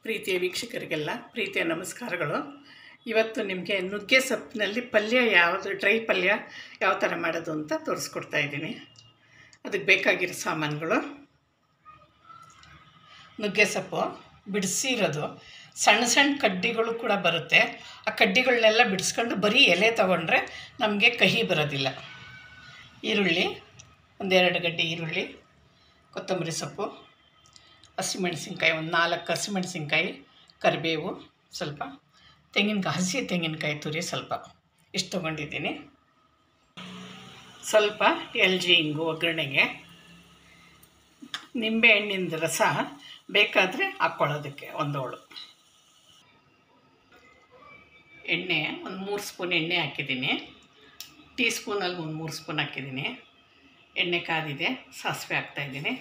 ಪ್ರೀತಿಯ ವೀಕ್ಷಕರಿಗೆಲ್ಲ ಪ್ರೀತಿಯ ನಮಸ್ಕಾರಗಳು ಇವತ್ತು ನಿಮಗೆ ನುಗ್ಗೆ ಸೊಪ್ಪಿನಲ್ಲಿ ಪಲ್ಯ ಯಾವುದು ಡ್ರೈ ಪಲ್ಯ ಯಾವ ಥರ ಮಾಡೋದು ಅಂತ ತೋರಿಸ್ಕೊಡ್ತಾ ಇದ್ದೀನಿ ಅದಕ್ಕೆ ಬೇಕಾಗಿರೋ ಸಾಮಾನುಗಳು ನುಗ್ಗೆ ಸೊಪ್ಪು ಬಿಡಿಸಿರೋದು ಸಣ್ಣ ಸಣ್ಣ ಕಡ್ಡಿಗಳು ಕೂಡ ಬರುತ್ತೆ ಆ ಕಡ್ಡಿಗಳನ್ನೆಲ್ಲ ಬಿಡಿಸ್ಕೊಂಡು ಬರೀ ಎಲೆ ತಗೊಂಡ್ರೆ ನಮಗೆ ಕಹಿ ಬರೋದಿಲ್ಲ ಈರುಳ್ಳಿ ಒಂದೆರಡು ಗಡ್ಡೆ ಈರುಳ್ಳಿ ಕೊತ್ತಂಬರಿ ಸೊಪ್ಪು ಹಸಿಮೆಣಸಿನ್ಕಾಯಿ ಒಂದು ನಾಲ್ಕು ಹಸಿಮೆಣಸಿನ್ಕಾಯಿ ಕರಿಬೇವು ಸ್ವಲ್ಪ ತೆಂಗಿನಕಾಯಿ ಹಸಿ ತೆಂಗಿನಕಾಯಿ ತುರಿ ಸ್ವಲ್ಪ ಇಷ್ಟು ತೊಗೊಂಡಿದ್ದೀನಿ ಸ್ವಲ್ಪ ಎಲ್ ಜಿ ಹಿಂಗು ಒಗ್ಗರಣೆಗೆ ನಿಂಬೆಹಣ್ಣಿನ ರಸ ಬೇಕಾದರೆ ಹಾಕ್ಕೊಳ್ಳೋದಕ್ಕೆ ಒಂದೋಳು ಎಣ್ಣೆ ಒಂದು ಮೂರು ಸ್ಪೂನ್ ಎಣ್ಣೆ ಹಾಕಿದ್ದೀನಿ ಟೀ ಸ್ಪೂನಲ್ಲಿ ಒಂದು ಮೂರು ಸ್ಪೂನ್ ಹಾಕಿದ್ದೀನಿ ಎಣ್ಣೆ ಕಾದಿದೆ ಸಾಸಿವೆ ಹಾಕ್ತಾಯಿದ್ದೀನಿ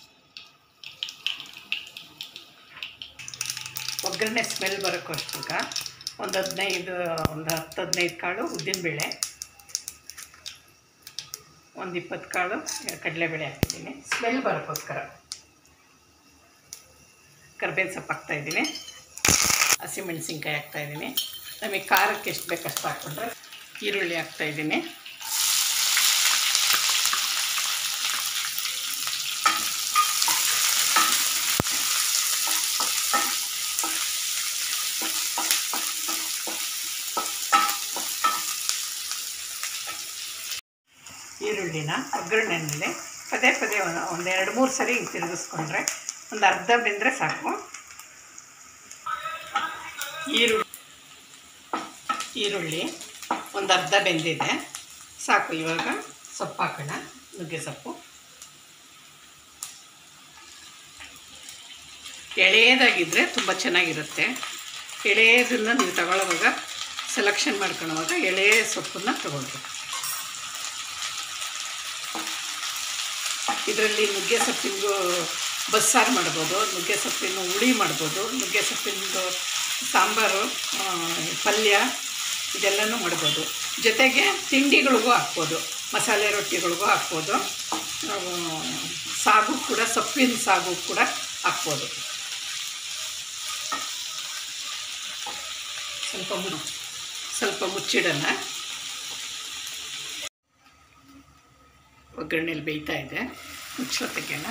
ಒಗ್ಗರಣೆ ಸ್ಮೆಲ್ ಬರೋಕ್ಕೋಸ್ಕರ ಒಂದು ಹದಿನೈದು ಒಂದು ಹತ್ತು ಹದಿನೈದು ಕಾಳು ಉದ್ದಿನಬೇಳೆ ಒಂದು ಇಪ್ಪತ್ತು ಕಾಳು ಕಡಲೆಬೇಳೆ ಹಾಕಿದ್ದೀನಿ ಸ್ಮೆಲ್ ಬರೋಕ್ಕೋಸ್ಕರ ಕರ್ಬೇವು ಸೊಪ್ಪು ಹಾಕ್ತಾಯಿದ್ದೀನಿ ಹಸಿಮೆಣಸಿನ್ಕಾಯಿ ಹಾಕ್ತಾಯಿದ್ದೀನಿ ನಮಗೆ ಖಾರಕ್ಕೆ ಎಷ್ಟು ಬೇಕು ಅಷ್ಟು ಹಾಕ್ಕೊಂಡ್ರೆ ಈರುಳ್ಳಿ ಹಾಕ್ತಾಯಿದ್ದೀನಿ ಈರುಳ್ಳಿನ ಒಗ್ಗರಣೆಯಲ್ಲಿ ಪದೇ ಪದೇ ಒಂದು ಒಂದು ಎರಡು ಮೂರು ಸರಿ ಹಿಂಗೆ ತಿರುಗಿಸ್ಕೊಂಡ್ರೆ ಒಂದು ಅರ್ಧ ಬೆಂದರೆ ಸಾಕು ಈರುಳ್ಳಿ ಈರುಳ್ಳಿ ಒಂದು ಅರ್ಧ ಬೆಂದಿದೆ ಸಾಕು ಇವಾಗ ಸೊಪ್ಪು ಹಾಕೋಣ ನುಗ್ಗೆ ಸೊಪ್ಪು ಎಳೆಯದಾಗಿದ್ದರೆ ತುಂಬ ಚೆನ್ನಾಗಿರುತ್ತೆ ಎಳೆಯದನ್ನು ನೀವು ತಗೊಳ್ಳೋವಾಗ ಸೆಲೆಕ್ಷನ್ ಮಾಡ್ಕೊಳ್ಳೋವಾಗ ಎಳೆಯ ಸೊಪ್ಪನ್ನು ತಗೊಳ್ಬೇಕು ಇದರಲ್ಲಿ ನುಗ್ಗೆ ಸೊಪ್ಪಿಂದು ಬಸ್ಸಾರು ಮಾಡ್ಬೋದು ನುಗ್ಗೆ ಸೊಪ್ಪಿನ ಹುಳಿ ಮಾಡ್ಬೋದು ನುಗ್ಗೆ ಸೊಪ್ಪಿನದು ಸಾಂಬಾರು ಆ, ಪಲ್ಯ ಇದೆಲ್ಲನೂ ಮಾಡ್ಬೋದು ಜೊತೆಗೆ ತಿಂಡಿಗಳಿಗೂ ಹಾಕ್ಬೋದು ಮಸಾಲೆ ರೊಟ್ಟಿಗಳಿಗೂ ಹಾಕ್ಬೋದು ನಾವು ಸಾಗು ಕೂಡ ಸೊಪ್ಪಿನ ಸಾಗು ಕೂಡ ಹಾಕ್ಬೋದು ಸ್ವಲ್ಪ ಮು ಸ್ವಲ್ಪ ಮುಚ್ಚಿಡೋಣ ಒಗ್ಗರಣೆಯಲ್ಲಿ ಬೇಯ್ತಾ ಇದೆ ಮುಚ್ಚೋತಕ್ಕೆನ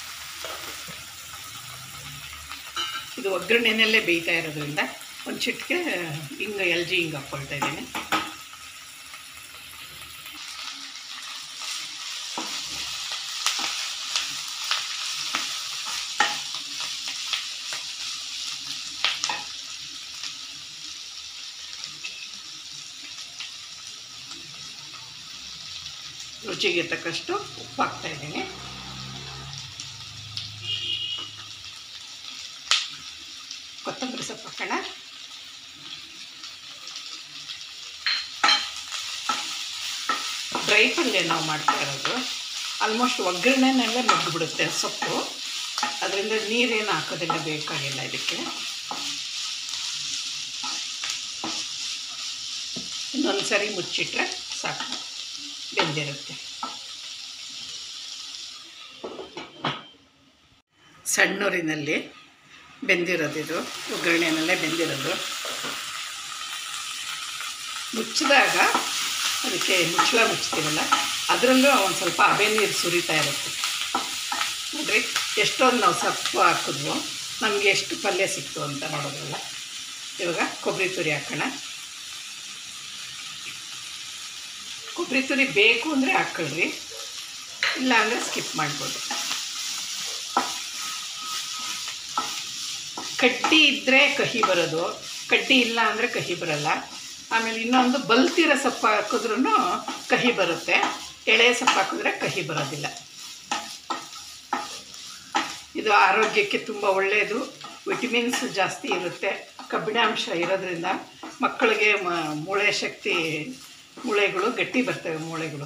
ಇದು ಒಗ್ಗರಣೆನಲ್ಲೇ ಬೇಯ್ತಾ ಇರೋದ್ರಿಂದ ಒಂದು ಚಿಟಿಕೆ ಹಿಂಗೆ ಎಲ್ ಜಿ ಹಿಂಗೆ ಹಾಕ್ಕೊಳ್ತಾ ಇದ್ದೀನಿ ರುಚಿಗೆ ತಕ್ಕಷ್ಟು ಉಪ್ಪು ಹಾಕ್ತಾ ಇದ್ದೀನಿ ಕೊತ್ತಂಬರಿ ಸೊಪ್ಪು ಹಾಕೋಣ ಡ್ರೈ ಪಲ್ಯ ನಾವು ಮಾಡ್ತಾ ಇರೋದು ಆಲ್ಮೋಸ್ಟ್ ಒಗ್ಗರಣೆನಲ್ಲೇ ಮುಗ್ಗಿಬಿಡುತ್ತೆ ಸೊಪ್ಪು ಅದರಿಂದ ನೀರೇನು ಹಾಕೋದಿಲ್ಲ ಬೇಕಾಗಿಲ್ಲ ಇದಕ್ಕೆ ಇನ್ನೊಂದು ಸರಿ ಮುಚ್ಚಿಟ್ರೆ ಸಾಕು ಬೆಂದಿರುತ್ತೆ ಸಣ್ಣೂರಿನಲ್ಲಿ ಬೆಂದಿರೋದು ಇದು ಒಗ್ಗರಣೆನಲ್ಲೇ ಬೆಂದಿರೋದು ಮುಚ್ಚಿದಾಗ ಅದಕ್ಕೆ ಮುಚ್ಚಳ ಮುಚ್ತೀವಲ್ಲ ಅದರಲ್ಲೂ ಒಂದು ಸ್ವಲ್ಪ ಅಬೆ ನೀರು ಸುರಿತಾ ಇರುತ್ತೆ ನೋಡ್ರಿ ಎಷ್ಟೊಂದು ನಾವು ಸೊಪ್ಪು ಹಾಕಿದ್ವು ನಮಗೆ ಎಷ್ಟು ಪಲ್ಯ ಸಿಕ್ತು ಅಂತ ನೋಡೋದ್ರಲ್ಲ ಇವಾಗ ಕೊಬ್ಬರಿ ತುರಿ ಹಾಕೋಣ ಕೊಬ್ಬರಿ ತುರಿ ಬೇಕು ಅಂದರೆ ಹಾಕ್ಕೊಳ್ರಿ ಇಲ್ಲ ಅಂದರೆ ಸ್ಕಿಪ್ ಮಾಡ್ಬೋದು ಕಡ್ಡಿ ಇದ್ದರೆ ಕಹಿ ಬರೋದು ಕಡ್ಡಿ ಇಲ್ಲ ಅಂದರೆ ಕಹಿ ಬರಲ್ಲ ಆಮೇಲೆ ಇನ್ನೊಂದು ಬಲ್ತಿರೋ ಸೊಪ್ಪು ಹಾಕಿದ್ರೂ ಕಹಿ ಬರುತ್ತೆ ಎಳೆ ಸೊಪ್ಪು ಹಾಕಿದ್ರೆ ಕಹಿ ಬರೋದಿಲ್ಲ ಇದು ಆರೋಗ್ಯಕ್ಕೆ ತುಂಬ ಒಳ್ಳೆಯದು ವಿಟಮಿನ್ಸ್ ಜಾಸ್ತಿ ಇರುತ್ತೆ ಕಬ್ಬಿಣಾಂಶ ಇರೋದ್ರಿಂದ ಮಕ್ಕಳಿಗೆ ಮ ಮೂಳೆ ಶಕ್ತಿ ಮೂಳೆಗಳು ಗಟ್ಟಿ ಬರ್ತವೆ ಮೂಳೆಗಳು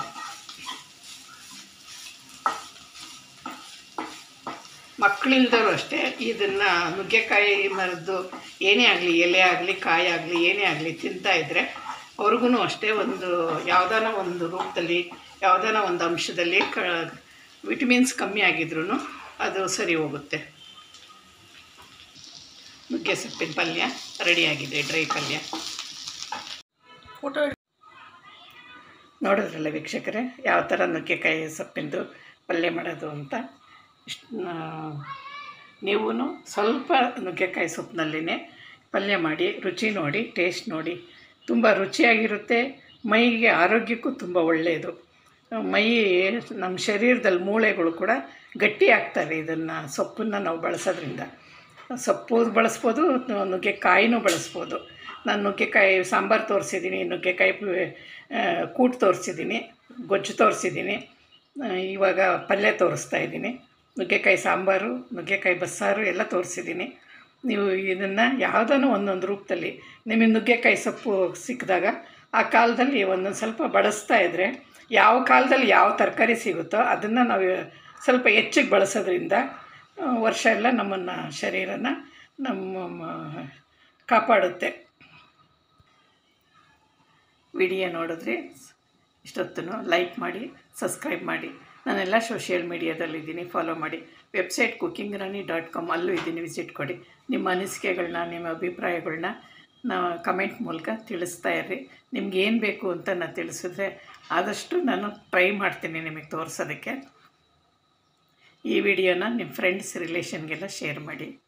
ಮಕ್ಕಳಿಲ್ದವರು ಅಷ್ಟೇ ಇದನ್ನು ನುಗ್ಗೆಕಾಯಿ ಮರದ್ದು ಏನೇ ಆಗಲಿ ಎಲೆ ಆಗಲಿ ಕಾಯಿ ಆಗಲಿ ಏನೇ ಆಗಲಿ ತಿಂತಾ ಇದ್ದರೆ ಅವ್ರಿಗೂ ಅಷ್ಟೇ ಒಂದು ಯಾವುದಾನ ಒಂದು ರೂಪದಲ್ಲಿ ಯಾವುದಾನ ಒಂದು ಅಂಶದಲ್ಲಿ ಕ ವಿಟಮಿನ್ಸ್ ಕಮ್ಮಿ ಆಗಿದ್ರೂ ಅದು ಸರಿ ಹೋಗುತ್ತೆ ನುಗ್ಗೆ ಸೊಪ್ಪಿನ ಪಲ್ಯ ರೆಡಿಯಾಗಿದೆ ಡ್ರೈ ಪಲ್ಯ ಫೋಟೋ ನೋಡಿದ್ರಲ್ಲ ವೀಕ್ಷಕರೇ ಯಾವ ಥರ ನುಗ್ಗೆಕಾಯಿ ಸೊಪ್ಪಿಂದು ಪಲ್ಯ ಮಾಡೋದು ಅಂತ ಇಷ್ಟು ನೀವೂ ಸ್ವಲ್ಪ ನುಗ್ಗೆಕಾಯಿ ಸೊಪ್ಪಿನಲ್ಲಿನೇ ಪಲ್ಯ ಮಾಡಿ ರುಚಿ ನೋಡಿ ಟೇಸ್ಟ್ ನೋಡಿ ತುಂಬ ರುಚಿಯಾಗಿರುತ್ತೆ ಮೈಗೆ ಆರೋಗ್ಯಕ್ಕೂ ತುಂಬ ಒಳ್ಳೆಯದು ಮೈ ನಮ್ಮ ಶರೀರದಲ್ಲಿ ಮೂಳೆಗಳು ಕೂಡ ಗಟ್ಟಿ ಆಗ್ತವೆ ಇದನ್ನು ಸೊಪ್ಪನ್ನು ನಾವು ಬಳಸೋದ್ರಿಂದ ಸೊಪ್ಪು ಬಳಸ್ಬೋದು ನುಗ್ಗೆಕಾಯಿನೂ ಬಳಸ್ಬೋದು ನಾನು ನುಗ್ಗೆಕಾಯಿ ಸಾಂಬಾರು ತೋರಿಸಿದ್ದೀನಿ ನುಗ್ಗೆಕಾಯಿ ಪು- ಆ, ಕೂಟು ತೋರಿಸಿದ್ದೀನಿ ಗೊಜ್ಜು ತೋರಿಸಿದ್ದೀನಿ ಆ, ಇವಾಗ ಪಲ್ಯ ತೋರಿಸ್ತಾ ಇದ್ದೀನಿ ನುಗ್ಗೆಕಾಯಿ ಸಾಂಬಾರು ನುಗ್ಗೆಕಾಯಿ ಬಸ್ಸಾರು ಎಲ್ಲ ತೋರಿಸಿದ್ದೀನಿ ನೀವು ಇದನ್ನು ಯಾವುದನ್ನು ಒಂದೊಂದು ರೂಪದಲ್ಲಿ ನಿಮಗೆ ನುಗ್ಗೆಕಾಯಿ ಸೊಪ್ಪು ಸಿಕ್ಕಿದಾಗ ಆ ಕಾಲದಲ್ಲಿ ಒಂದೊಂದು ಸ್ವಲ್ಪ ಬಡಿಸ್ತಾ ಇದ್ದರೆ ಯಾವ ಕಾಲದಲ್ಲಿ ಯಾವ ತರಕಾರಿ ಸಿಗುತ್ತೋ ಅದನ್ನು ನಾವು ಸ್ವಲ್ಪ ಹೆಚ್ಚಿಗೆ ಬಳಸೋದ್ರಿಂದ ಆ, ವರ್ಷ ಎಲ್ಲ ನಮ್ಮನ್ನು ಶರೀರನ ನಮ್ಮ ಮ- ಕಾಪಾಡುತ್ತೆ ವಿಡಿಯೋ ನೋಡಿದ್ರೆ ಇಷ್ಟೊತ್ತೂ ಲೈಕ್ ಮಾಡಿ ಸಬ್ಸ್ಕ್ರೈಬ್ ಮಾಡಿ ನಾನೆಲ್ಲ ಸೋಷಿಯಲ್ ಮೀಡಿಯಾದಲ್ಲಿದ್ದೀನಿ ಫಾಲೋ ಮಾಡಿ website cooking Rani dot com ಅಲ್ಲೂ ಇದ್ದೀನಿ ವಿಸಿಟ್ ಕೊಡಿ ನಿಮ್ಮ ಅನಿಸಿಕೆಗಳನ್ನ ನಿಮ್ಮ ಅಭಿಪ್ರಾಯಗಳನ್ನ ನಾ ಕಮೆಂಟ್ ಮೂಲಕ ತಿಳಿಸ್ತಾ ಇರ್ರಿ ನಿಮ್ಗೆ ಏನು ಬೇಕು ಅಂತ ನಾನು ತಿಳಿಸಿದ್ರೆ ಆದಷ್ಟು ನಾನು ಟ್ರೈ ಮಾಡ್ತೀನಿ ನಿಮಗೆ ತೋರಿಸೋದಕ್ಕೆ ಈ ವಿಡಿಯೋನ ನಿಮ್ಮ ಫ್ರೆಂಡ್ಸ್ ರಿಲೇಷನ್ಗೆಲ್ಲ ಶೇರ್ ಮಾಡಿ